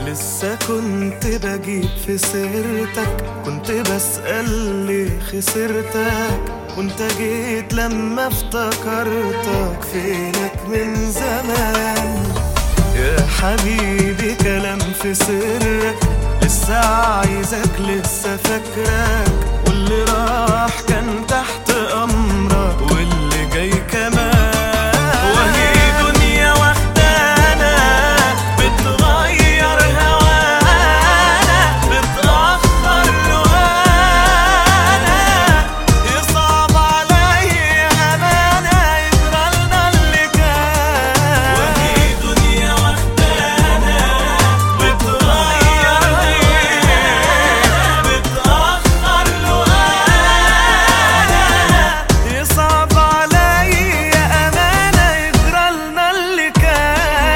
لسه كنت بجيب في سيرتك كنت بسأل ليه خسرتك وانت جيت لما افتكرتك فينك من زمان يا حبيبي كلام في سرك لسه عايزك لسه فاكرك واللي راح كان تحت امرك واللي جاي كمان وهي دنيا واخدانا بتغير هوانا بتأخر لوانا يصعب عليا امانة يجرالنا اللي كان وهي دنيا واخدانا بتغير هوانا بتأخر لوانا يصعب عليا امانة يجرالنا اللي كان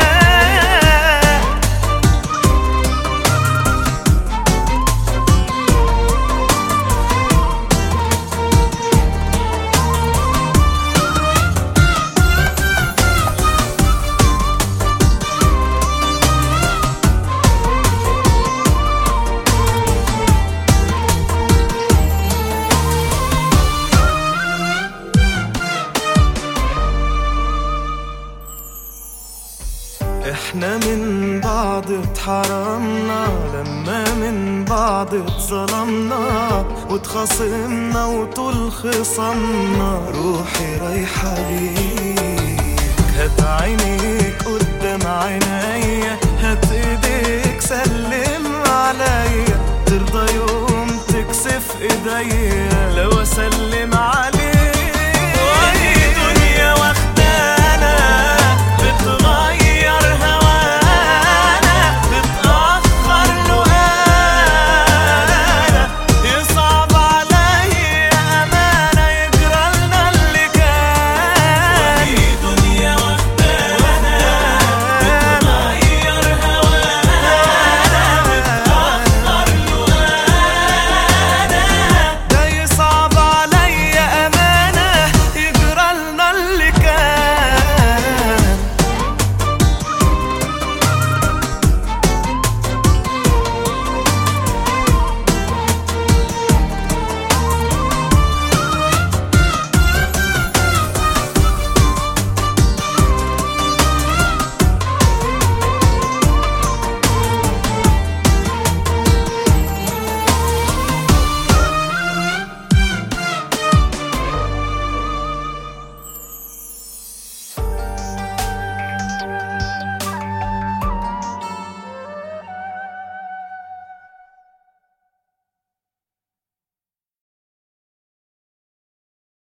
احنا من بعض اتحرمنا لما من بعض اتظلمنا واتخاصمنا وطول خصمنا روحي رايحة ليك هات عينيك قدام عينيا هات ايديك سلم عليا ترضى يوم تكسف ايديا لو اسلم عليك